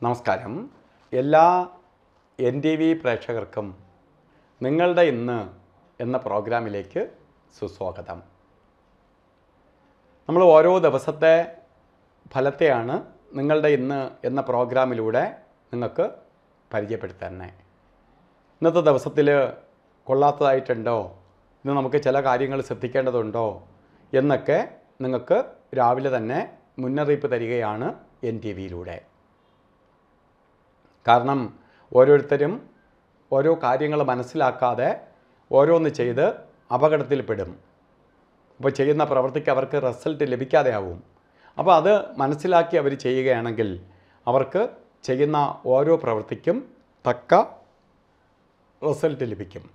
നമസ്കാരം എല്ലാ N T V പ്രേക്ഷകർക്കും നിങ്ങളുടെ ഇന്ന് എന്ന പ്രോഗ്രാമിലേക്ക് സുസ്വാഗതം നമ്മൾ ഓരോ ദിവസത്തെ ഫലത്തെയാണ് നിങ്ങളുടെ ഇന്ന് എന്ന പ്രോഗ്രാമിലൂടെ നിങ്ങൾക്ക് പരിചയപ്പെടുത്തുന്നത് ഇന്നത്തെ ദിവസത്തിൽ കൊള്ളാത്തതായിട്ടുണ്ടോ ഇന്ന് നമുക്ക് ചില കാര്യങ്ങൾ ശ്രദ്ധിക്കേണ്ടതുണ്ടോ എന്നൊക്കെ നിങ്ങൾക്ക് രാവിലെ തന്നെ മുന്നറിയിപ്പ് തരികയാണ് എൻ ടി വിയിലൂടെ കാരണം ഓരോരുത്തരും ഓരോ കാര്യങ്ങൾ മനസ്സിലാക്കാതെ ഓരോന്ന് ചെയ്ത് അപകടത്തിൽപ്പെടും അപ്പോൾ ചെയ്യുന്ന പ്രവൃത്തിക്ക് അവർക്ക് റിസൾട്ട് ലഭിക്കാതെ ആവും അപ്പോൾ അത് മനസ്സിലാക്കി അവർ ചെയ്യുകയാണെങ്കിൽ അവർക്ക് ചെയ്യുന്ന ഓരോ പ്രവൃത്തിക്കും തക്ക റിസൾട്ട് ലഭിക്കും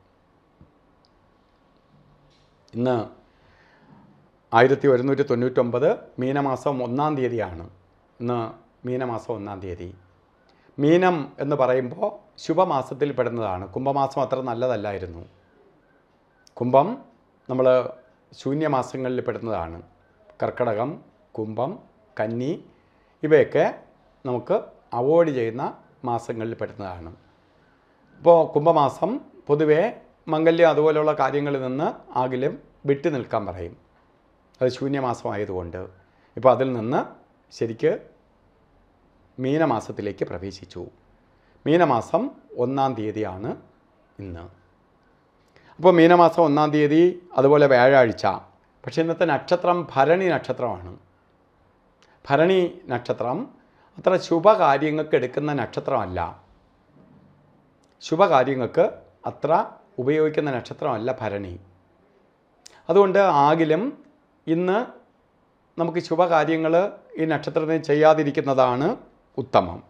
ഇന്ന് ആയിരത്തി ഒരുന്നൂറ്റി തൊണ്ണൂറ്റൊമ്പത് മീനമാസം ഒന്നാം തീയതിയാണ് ഇന്ന് മീനമാസം ഒന്നാം തീയതി മീനം എന്ന് പറയുമ്പോൾ ശുഭമാസത്തിൽ പെടുന്നതാണ് കുംഭമാസം അത്ര നല്ലതല്ലായിരുന്നു കുംഭം നമ്മൾ ശൂന്യമാസങ്ങളിൽ പെടുന്നതാണ് കർക്കടകം കുംഭം കന്നി ഇവയൊക്കെ നമുക്ക് അവോയ്ഡ് ചെയ്യുന്ന മാസങ്ങളിൽ പെടുന്നതാണ് ഇപ്പോൾ കുംഭമാസം പൊതുവേ മംഗല്യം അതുപോലെയുള്ള കാര്യങ്ങളിൽ നിന്ന് ആകിലും വിട്ടു നിൽക്കാൻ പറയും അത് ശൂന്യമാസമായതുകൊണ്ട് ഇപ്പോൾ അതിൽ നിന്ന് ശരിക്ക് മീനമാസത്തിലേക്ക് പ്രവേശിച്ചു മീനമാസം ഒന്നാം തീയതിയാണ് ഇന്ന് അപ്പോൾ മീനമാസം ഒന്നാം തീയതി അതുപോലെ വ്യാഴാഴ്ച പക്ഷേ ഇന്നത്തെ നക്ഷത്രം ഭരണി നക്ഷത്രമാണ് ഭരണി നക്ഷത്രം അത്ര ശുഭകാര്യങ്ങൾക്ക് എടുക്കുന്ന നക്ഷത്രമല്ല ശുഭകാര്യങ്ങൾക്ക് അത്ര ഉപയോഗിക്കുന്ന നക്ഷത്രമല്ല ഭരണി അതുകൊണ്ട് ആകിലും ഇന്ന് നമുക്ക് ശുഭകാര്യങ്ങൾ ഈ നക്ഷത്രത്തിന് ചെയ്യാതിരിക്കുന്നതാണ് ഉത്തമം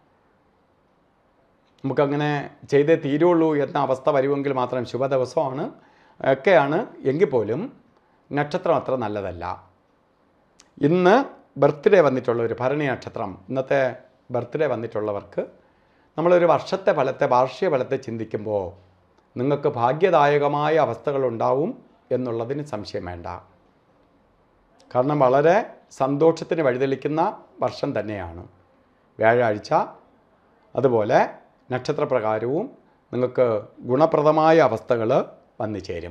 നമുക്കങ്ങനെ ചെയ്തേ തീരുള്ളൂ എന്ന അവസ്ഥ വരുമെങ്കിൽ മാത്രം ശുഭദിവസമാണ് ഒക്കെയാണ് എങ്കിൽ പോലും നക്ഷത്രം അത്ര നല്ലതല്ല ഇന്ന് ബർത്ത്ഡേ വന്നിട്ടുള്ളവർ ഭരണി നക്ഷത്രം ഇന്നത്തെ ബർത്ത്ഡേ വന്നിട്ടുള്ളവർക്ക് നമ്മളൊരു വർഷത്തെ ഫലത്തെ വാർഷിക ഫലത്തെ ചിന്തിക്കുമ്പോൾ നിങ്ങൾക്ക് ഭാഗ്യദായകമായ അവസ്ഥകളുണ്ടാവും എന്നുള്ളതിന് സംശയം വേണ്ട കാരണം വളരെ സന്തോഷത്തിന് വഴിതെളിക്കുന്ന വർഷം തന്നെയാണ് വ്യാഴാഴ്ച അതുപോലെ നക്ഷത്രപ്രകാരവും നിങ്ങൾക്ക് ഗുണപ്രദമായ അവസ്ഥകൾ വന്നു ചേരും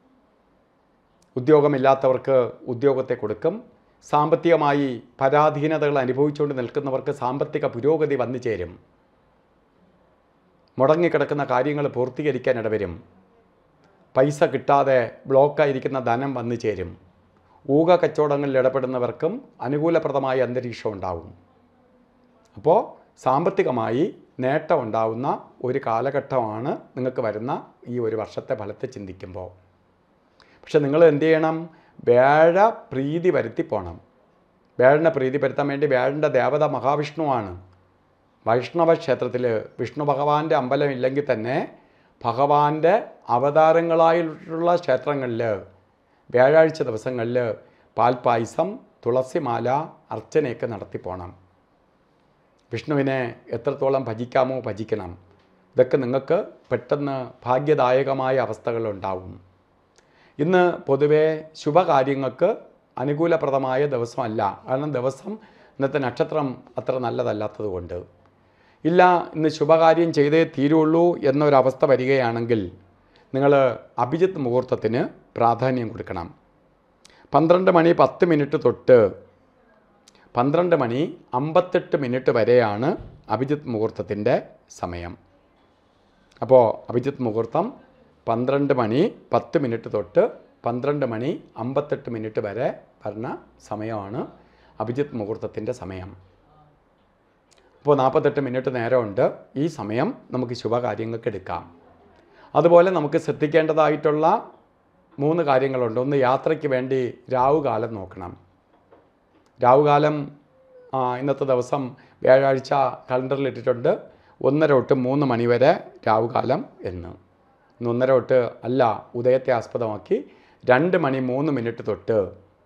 ഉദ്യോഗമില്ലാത്തവർക്ക് ഉദ്യോഗത്തെ കൊടുക്കും സാമ്പത്തികമായി പരാധീനതകൾ അനുഭവിച്ചുകൊണ്ട് നിൽക്കുന്നവർക്ക് സാമ്പത്തിക പുരോഗതി വന്നു ചേരും മുടങ്ങിക്കിടക്കുന്ന കാര്യങ്ങൾ പൂർത്തീകരിക്കാൻ ഇടവരും പൈസ കിട്ടാതെ ബ്ലോക്കായിരിക്കുന്ന ധനം വന്നു ചേരും ഊക കച്ചവടങ്ങളിൽ ഇടപെടുന്നവർക്കും അനുകൂലപ്രദമായ അന്തരീക്ഷം ഉണ്ടാവും അപ്പോൾ സാമ്പത്തികമായി നേട്ടം ഉണ്ടാവുന്ന ഒരു കാലഘട്ടമാണ് നിങ്ങൾക്ക് വരുന്ന ഈ ഒരു വർഷത്തെ ഫലത്തെ ചിന്തിക്കുമ്പോൾ പക്ഷെ നിങ്ങൾ എന്ത് ചെയ്യണം വേഴ പ്രീതി വരുത്തി പോകണം വേഴനെ പ്രീതി വരുത്താൻ വേണ്ടി വേഴൻ്റെ ദേവത മഹാവിഷ്ണുവാണ് വൈഷ്ണവ ക്ഷേത്രത്തിൽ വിഷ്ണു ഭഗവാന്റെ അമ്പലം ഇല്ലെങ്കിൽ തന്നെ ഭഗവാന്റെ അവതാരങ്ങളായിട്ടുള്ള ക്ഷേത്രങ്ങളിൽ വ്യാഴാഴ്ച ദിവസങ്ങളിൽ പാൽപ്പായസം തുളസിമാല അർച്ചനയൊക്കെ നടത്തി പോകണം വിഷ്ണുവിനെ എത്രത്തോളം ഭജിക്കാമോ ഭജിക്കണം ഇതൊക്കെ നിങ്ങൾക്ക് പെട്ടെന്ന് ഭാഗ്യദായകമായ അവസ്ഥകളുണ്ടാവും ഇന്ന് പൊതുവേ ശുഭകാര്യങ്ങൾക്ക് അനുകൂലപ്രദമായ ദിവസമല്ല കാരണം ദിവസം ഇന്നത്തെ നക്ഷത്രം അത്ര നല്ലതല്ലാത്തത് കൊണ്ട് ഇല്ല ഇന്ന് ശുഭകാര്യം ചെയ്തേ തീരുള്ളൂ എന്നൊരവസ്ഥ വരികയാണെങ്കിൽ നിങ്ങൾ അഭിജിത്ത് മുഹൂർത്തത്തിന് പ്രാധാന്യം കൊടുക്കണം പന്ത്രണ്ട് മണി പത്ത് മിനിറ്റ് തൊട്ട് പന്ത്രണ്ട് മണി അമ്പത്തെട്ട് മിനിറ്റ് വരെയാണ് അഭിജിത്ത് മുഹൂർത്തത്തിൻ്റെ സമയം അപ്പോൾ അഭിജിത്ത് മുഹൂർത്തം പന്ത്രണ്ട് മണി പത്ത് മിനിറ്റ് തൊട്ട് പന്ത്രണ്ട് മണി അമ്പത്തെട്ട് മിനിറ്റ് വരെ പറഞ്ഞ സമയമാണ് അഭിജിത്ത് മുഹൂർത്തത്തിൻ്റെ സമയം അപ്പോൾ നാൽപ്പത്തെട്ട് മിനിറ്റ് നേരമുണ്ട് ഈ സമയം നമുക്ക് ശുഭകാര്യങ്ങൾക്ക് എടുക്കാം അതുപോലെ നമുക്ക് ശ്രദ്ധിക്കേണ്ടതായിട്ടുള്ള മൂന്ന് കാര്യങ്ങളുണ്ട് ഒന്ന് യാത്രയ്ക്ക് വേണ്ടി രാവുകാലം നോക്കണം രാവുകാലം ആ, ഇന്നത്തെ ദിവസം വ്യാഴാഴ്ച കലണ്ടറിൽ ഇട്ടിട്ടുണ്ട് ഒന്നര തൊട്ട് മൂന്ന് മണി വരെ രാവുകാലം എന്ന് ഇന്ന് ഒന്നര തൊട്ട് അല്ല ഉദയത്തെ ആസ്പദമാക്കി രണ്ട് മണി മൂന്ന് മിനിറ്റ് തൊട്ട്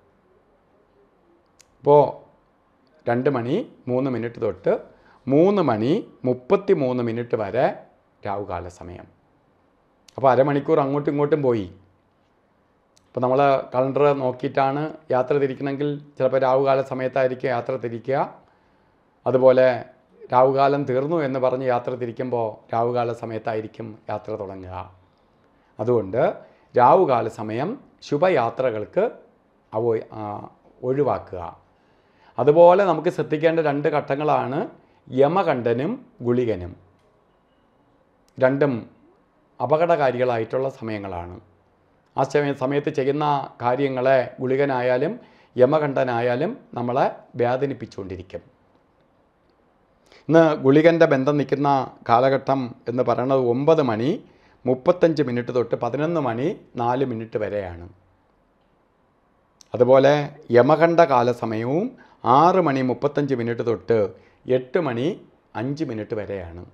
ഇപ്പോൾ രണ്ട് മണി മൂന്ന് മിനിറ്റ് തൊട്ട് മൂന്ന് മണി മുപ്പത്തി മൂന്ന് മിനിറ്റ് വരെ രാവുകാല സമയം അപ്പോൾ അരമണിക്കൂർ അങ്ങോട്ടും ഇങ്ങോട്ടും പോയി അപ്പോൾ നമ്മൾ കലണ്ടർ നോക്കിയിട്ടാണ് യാത്ര തിരിക്കണമെങ്കിൽ ചിലപ്പോൾ രാവുകാല സമയത്തായിരിക്കും യാത്ര തിരിക്കുക അതുപോലെ രാവുകാലം തീർന്നു എന്ന് പറഞ്ഞ് യാത്ര തിരിക്കുമ്പോൾ രാവുകാല സമയത്തായിരിക്കും യാത്ര തുടങ്ങുക അതുകൊണ്ട് രാവുകാല സമയം ശുഭയാത്രകൾക്ക് അവ ആ, ഒഴിവാക്കുക അതുപോലെ നമുക്ക് ശ്രദ്ധിക്കേണ്ട രണ്ട് ഘട്ടങ്ങളാണ് യമകണ്ഠനും ഗുളികനും രണ്ടും അപകടകാരികളായിട്ടുള്ള സമയങ്ങളാണ് ആ സമയ സമയത്ത് ചെയ്യുന്ന കാര്യങ്ങളെ ഗുളികനായാലും യമകണ്ഠനായാലും നമ്മളെ വേദനിപ്പിച്ചുകൊണ്ടിരിക്കും ഇന്ന് ഗുളികൻ്റെ ബന്ധം നിൽക്കുന്ന കാലഘട്ടം എന്ന് പറയുന്നത് ഒമ്പത് മണി മുപ്പത്തഞ്ച് മിനിറ്റ് തൊട്ട് പതിനൊന്ന് മണി നാല് മിനിറ്റ് വരെയാണ് അതുപോലെ യമകണ്ഠ കാലസമയവും ആറ് മണി മുപ്പത്തഞ്ച് മിനിറ്റ് തൊട്ട് എട്ട് മണി അഞ്ച് മിനിറ്റ് വരെയാണ്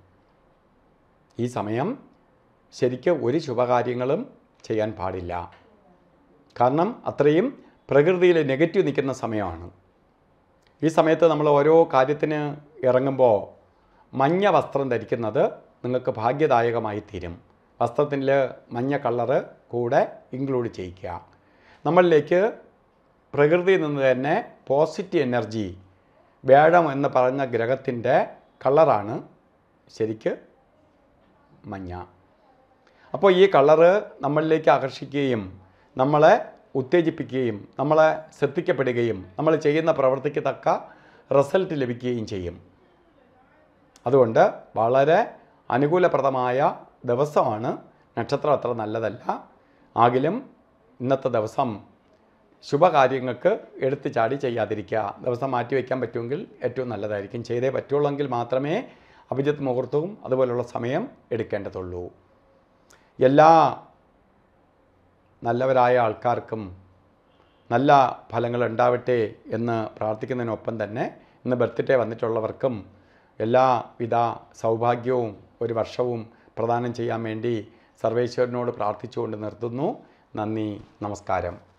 ഈ സമയം ശരിക്കും ഒരു ശുഭകാര്യങ്ങളും ചെയ്യാൻ പാടില്ല കാരണം അത്രയും പ്രകൃതിയിൽ നെഗറ്റീവ് നിൽക്കുന്ന സമയമാണ് ഈ സമയത്ത് നമ്മൾ ഓരോ കാര്യത്തിന് ഇറങ്ങുമ്പോൾ മഞ്ഞ വസ്ത്രം ധരിക്കുന്നത് നിങ്ങൾക്ക് ഭാഗ്യദായകമായി തീരും വസ്ത്രത്തിൽ മഞ്ഞ കളറ് കൂടെ ഇൻക്ലൂഡ് ചെയ്യിക്കുക നമ്മളിലേക്ക് പ്രകൃതിയിൽ നിന്ന് തന്നെ പോസിറ്റീവ് എനർജി വേഴം എന്ന് പറഞ്ഞ ഗ്രഹത്തിൻ്റെ കളറാണ് ശരിക്ക് മഞ്ഞ അപ്പോൾ ഈ കളറ് നമ്മളിലേക്ക് ആകർഷിക്കുകയും നമ്മളെ ഉത്തേജിപ്പിക്കുകയും നമ്മളെ ശ്രദ്ധിക്കപ്പെടുകയും നമ്മൾ ചെയ്യുന്ന പ്രവൃത്തിക്ക് തക്ക റിസൾട്ട് ലഭിക്കുകയും ചെയ്യും അതുകൊണ്ട് വളരെ അനുകൂലപ്രദമായ ദിവസമാണ് നക്ഷത്രം അത്ര നല്ലതല്ല ആകിലും ഇന്നത്തെ ദിവസം ശുഭകാര്യങ്ങൾക്ക് എടുത്തു ചാടി ചെയ്യാതിരിക്കുക ദിവസം മാറ്റി വയ്ക്കാൻ പറ്റുമെങ്കിൽ ഏറ്റവും നല്ലതായിരിക്കും ചെയ്തേ പറ്റുള്ളെങ്കിൽ മാത്രമേ അഭിജിത്ത് മുഹൂർത്തവും അതുപോലുള്ള സമയം എടുക്കേണ്ടതുള്ളൂ എല്ലാ നല്ലവരായ ആൾക്കാർക്കും നല്ല ഫലങ്ങൾ ഉണ്ടാവട്ടെ എന്ന് പ്രാർത്ഥിക്കുന്നതിനൊപ്പം തന്നെ ഇന്ന് ബർത്ത്ഡേ വന്നിട്ടുള്ളവർക്കും എല്ലാവിധ സൗഭാഗ്യവും ഒരു വർഷവും പ്രദാനം ചെയ്യാൻ വേണ്ടി സർവേശ്വരനോട് പ്രാർത്ഥിച്ചുകൊണ്ട് നിർത്തുന്നു നന്ദി നമസ്കാരം